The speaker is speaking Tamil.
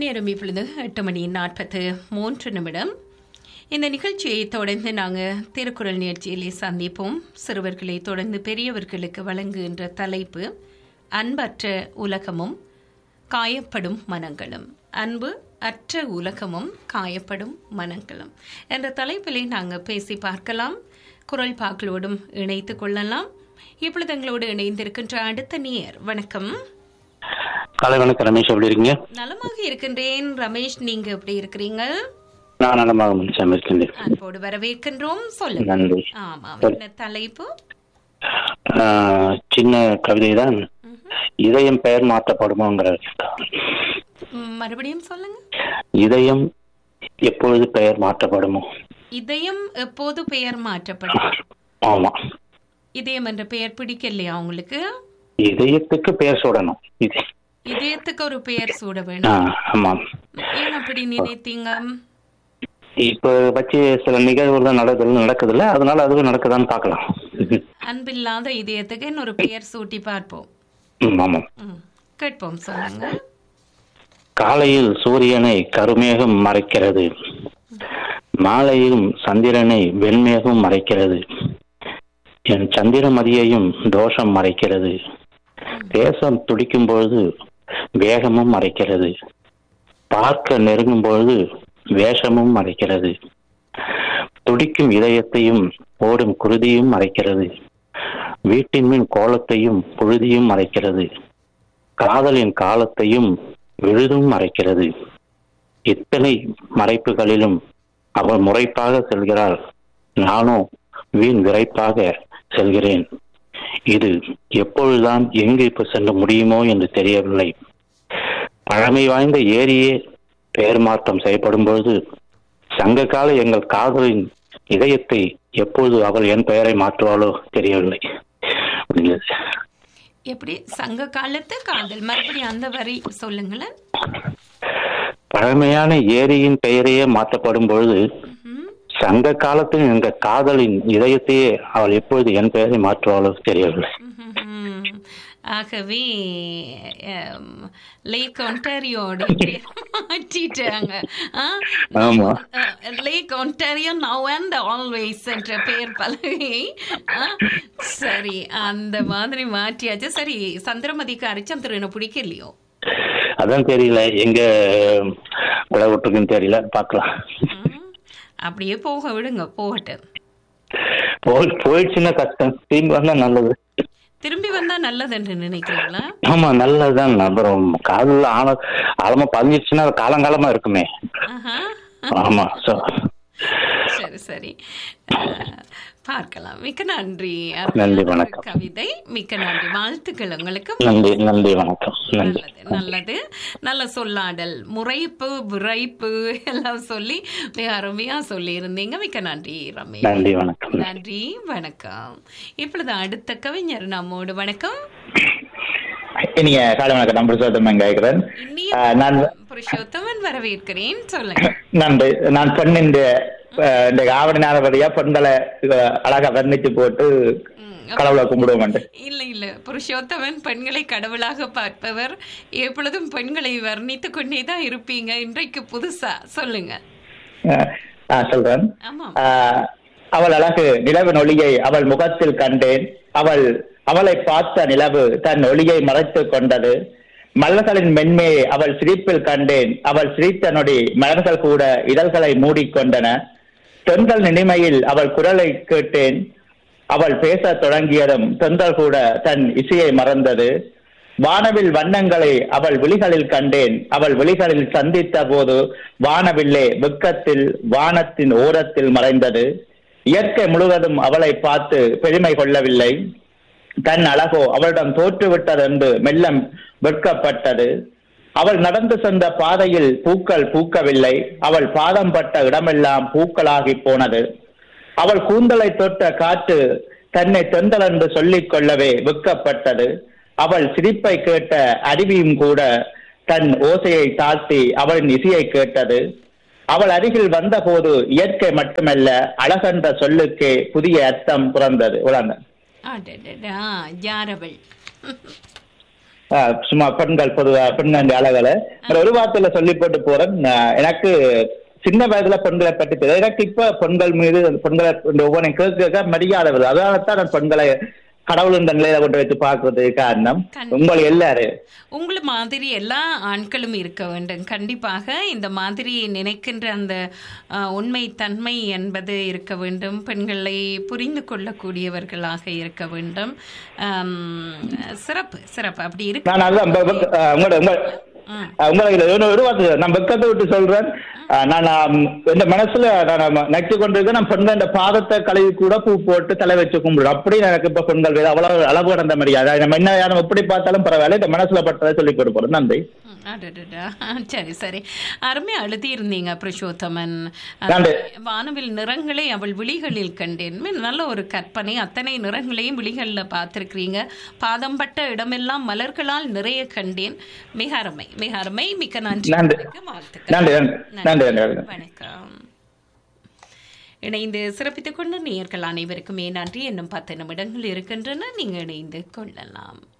நேரம் இப்பொழுது எட்டு மணி நாற்பத்து மூன்று நிமிடம் இந்த நிகழ்ச்சியை தொடர்ந்து நாங்கள் திருக்குறள் நிகழ்ச்சியிலே சந்திப்போம் சிறுவர்களை தொடர்ந்து பெரியவர்களுக்கு வழங்குகின்ற தலைப்பு அன்பற்ற உலகமும் காயப்படும் மனங்களும் அன்பு அற்ற உலகமும் காயப்படும் மனங்களும் என்ற தலைப்பிலே நாங்கள் பேசி பார்க்கலாம் குரல் பாக்களோடும் இணைத்து கொள்ளலாம் இப்பொழுது எங்களோடு இணைந்திருக்கின்ற அடுத்த நேர் வணக்கம் காலை வணக்கம் ரமேஷ் எப்படி இருக்கீங்க நலமாக இருக்கின்றேன் ரமேஷ் நீங்க எப்படி இருக்கிறீங்க நான் நலமாக மனுஷன் இருக்கின்றேன் அன்போடு வரவேற்கின்றோம் சொல்லுங்க நன்றி ஆமா என்ன தலைப்பு ஆஹ், சின்ன கவிதை தான் இதயம் பெயர் மாற்றப்படுமோங்கிற ம், மறுபடியும் சொல்லுங்க இதயம் எப்பொழுது பெயர் மாற்றப்படுமோ இதயம் எப்போது பெயர் மாற்றப்படும் ஆமா இதயம் என்ற பெயர் பிடிக்கலையா உங்களுக்கு இதயத்துக்கு பெயர் சூடணும் இது இதயத்துக்கு ஒரு பெயர் சூட ஆ, வேணும் ஆமாம் ஏன் அப்படி நினைத்தீங்க இப்ப வச்சு சில நிகழ்வுகள் நடக்குது நடக்குதுல்ல அதனால அதுவும் நடக்குதான்னு பார்க்கலாம் அன்பில்லாத இதயத்துக்கு இன்னொரு பெயர் சூட்டி பார்ப்போம் ம், ஆமாம் ம், கேட்போம் சொல்லுங்க காலையில் சூரியனை கருமேகம் மறைக்கிறது மாலையில் சந்திரனை வெண்மேகம் மறைக்கிறது என் சந்திரமதியையும் தோஷம் மறைக்கிறது தேசம் துடிக்கும் பொழுது வேகமும் மறைக்கிறது பார்க்க நெருங்கும் பொழுது வேஷமும் மறைக்கிறது துடிக்கும் இதயத்தையும் ஓடும் குருதியும் மறைக்கிறது வீட்டின் மின் கோலத்தையும் புழுதியும் மறைக்கிறது காதலின் காலத்தையும் விழுதும் மறைக்கிறது இத்தனை மறைப்புகளிலும் அவள் முறைப்பாக செல்கிறாள் நானோ வீண் விரைப்பாக செல்கிறேன் இது எப்பொழுதுதான் எங்கு இப்ப செல்ல முடியுமோ என்று தெரியவில்லை பழமை வாய்ந்த ஏரியே பெயர் மாற்றம் செய்யப்படும் பொழுது சங்க கால எங்கள் காதலின் இதயத்தை எப்பொழுது அவள் என் பெயரை மாற்றுவாளோ தெரியவில்லை அப்படிங்கிறது எப்படி சங்க காலத்து காதல் மறுபடியும் அந்த வரி சொல்லுங்களேன் பழமையான ஏரியின் பெயரையே மாற்றப்படும் பொழுது ம்ஹும். சங்க காலத்தில் எங்க காதலின் இதயத்தையே அவள் எப்பொழுது என் பெயரை மாற்றுவாளோ தெரியவில்லை ம்ஹும். ஆகவே அம், லேக் ஒன்டாரியோட பேர் மாற்றிட்டாங்க ஆ? ஆமா ah, lake Ontario now and always என்ற பெயர் பலகை ஆ? சரி அந்த மாதிரி மாற்றியாச்சு சரி சந்திரமதிக்கு அரிச்சந்திரனை பிடிக்கலையோ அதான் தெரியல எங்க விளை விட்டுருக்குன்னு தெரியல பார்க்கலாம் ம். அப்படியே போக விடுங்க போகட்டும் போய் போயிடுச்சுன்னா கஷ்டம் திரும்பி வந்தா நல்லது திரும்பி வந்தா நல்லது என்று நினைக்கிறீங்களா ஆமா நல்லதுதான் அப்புறம் காதல் ஆழ ஆழமா பதிஞ்சிருச்சுன்னா அது காலங்காலமா இருக்குமே ஆஹா. ஆமா சோ சரி சரி அஹ், பார்க்கலாம் மிக்க நன்றி நன்றி, வணக்கம். கவிதை மிக்க நன்றி வாழ்த்துக்கள் உங்களுக்கு நன்றி நன்றி வணக்கம் நன்றி நல்லது நல்லது நல்ல சொல்லாடல் முறைப்பு விரைப்பு எல்லாம் சொல்லி மிக அருமையா சொல்லி இருந்தீங்க மிக்க நன்றி ரமேஷ் நன்றி வணக்கம் நன்றி வணக்கம் இப்பொழுது அடுத்த கவிஞர் நம்மோடு வணக்கம் இனிய காலை வணக்கம் நான் புருஷோத்தமன் கேட்கிறேன் இனிய ஆஹ் நான் புருஷோத்தமன் வரவேற்கிறேன் சொல்லுங்க நன்றி நான் பெண் இந்த ஆஹ் இந்த ஆவணி நாளபடியா பெண்களை ஆஹ் அழகா வர்ணிச்சு போட்டு ம், கடவுளை கும்பிடுவோம் இல்ல இல்ல புருஷோத்தமன் பெண்களை கடவுளாக பார்ப்பவர் எப்பொழுதும் பெண்களை வர்ணித்துக் கொண்டே தான் இருப்பீங்க இன்றைக்கு புதுசா சொல்லுங்க சொல்றேன் ஆமா ஆஹ் அவள் அழகு நிலவின் ஒளியை அவள் முகத்தில் கண்டேன் அவள் அவளை பார்த்த நிலவு தன் ஒளியை மறைத்துக் கொண்டது மலர்களின் மென்மையை அவள் சிரிப்பில் கண்டேன் அவள் சிரித்த நொடி மலர்கள் கூட இதழ்களை மூடிக்கொண்டன தென்றல் நினைமையில் அவள் குரலை கேட்டேன் அவள் பேசத் தொடங்கியதும் தென்றல் கூட தன் இசையை மறந்தது வானவில் வண்ணங்களை அவள் விழிகளில் கண்டேன் அவள் விழிகளில் சந்தித்த போது வானவில்லே வெக்கத்தில் வானத்தின் ஓரத்தில் மறைந்தது இயற்கை முழுவதும் அவளை பார்த்து பெருமை கொள்ளவில்லை தன் அழகோ அவளிடம் தோற்றுவிட்டது என்று மெல்லம் வெட்கப்பட்டது அவள் நடந்து சென்ற பாதையில் பூக்கள் பூக்கவில்லை அவள் பாதம் பட்ட இடமெல்லாம் பூக்களாகி போனது அவள் கூந்தலை தொட்ட காற்று தன்னை தென்றல் என்று சொல்லிக் கொள்ளவே வெட்கப்பட்டது அவள் சிரிப்பை கேட்ட அருவியும் கூட தன் ஓசையை தாழ்த்தி அவளின் இசையை கேட்டது அவள் அருகில் வந்தபோது இயற்கை மட்டுமல்ல அழகென்ற சொல்லுக்கே புதிய அர்த்தம் பிறந்தது உலர்ந்த அடடடா யாரவள் ஆஹ், சும்மா பெண்கள் பொதுவா பெண்கள் அழகலை ஒரு வார்த்தையில சொல்லி போட்டு போறேன் ஆஹ், எனக்கு சின்ன வயதுல பெண்களை பற்றி தெரியும் எனக்கு இப்ப பெண்கள் மீது பெண்களை இந்த ஒவ்வொன்றை கேட்க கேட்க மரியாதை வருது அதனால தான் நான் பெண்களை கடவுள் இந்த நிலையில கொண்டு வைத்து பார்க்கறதுக்கு காரணம் கண்டிப்பா. உங்களை எல்லாரும் உங்களை மாதிரி எல்லா ஆண்களும் இருக்க வேண்டும் கண்டிப்பாக இந்த மாதிரி நினைக்கின்ற அந்த அஹ், உண்மை தன்மை என்பது இருக்க வேண்டும் பெண்களை புரிந்து கொள்ளக்கூடியவர்களாக இருக்க வேண்டும் ஆம், சிறப்பு சிறப்பு அப்படி இருக்கு நான் அதான் ப- ப- ஆஹ், உங்களோட உங்க ம். ஆஹ், உங்களை இதுல ஒரு- ஒரு வார்த்தை நான் வெக்கத்தை விட்டு சொல்றேன் ஆஹ், நான் ஆம், இந்த மனசுல நான் நச்சு கொண்டிருக்கேன் நான் பெண்கள் இந்த பாதத்தை கழுவி கூட பூ போட்டு தலை வச்சு கும்பிடுறோம் அப்படி எனக்கு இப்ப பெண்கள் வேறு அவ்வளவு அளவு கடந்த மரியாதை நம்ம என்ன யாரும் எப்படி பார்த்தாலும் பரவாயில்ல இந்த மனசுல பட்டதை சொல்லி கொடுப்போம் நன்றி ம், அடடடா. சரி சரி அருமையா எழுதியிருந்தீங்க புருஷோத்தமன் நன்றி. வானவில் நிறங்களை அவள் விழிகளில் கண்டேன் மிக நல்ல ஒரு கற்பனை அத்தனை நிறங்களையும் விழிகளில் பார்த்துருக்கிறீங்க பாதம் பட்ட இடமெல்லாம் மலர்களால் நிறைய கண்டேன் மிக அருமை மிக அருமை மிக்க நன்றி நன்றி. உங்களுக்கு. வாழ்த்துக்கள் நன்றி நன்றி நன்றி நன்றி வணக்கம் இணைந்து சிறப்பித்துக் கொண்டு நேயர்கள் அனைவருக்குமே நன்றி இன்னும் பத்து நிமிடங்கள் இருக்கின்றன நீங்க இணைந்து கொள்ளலாம்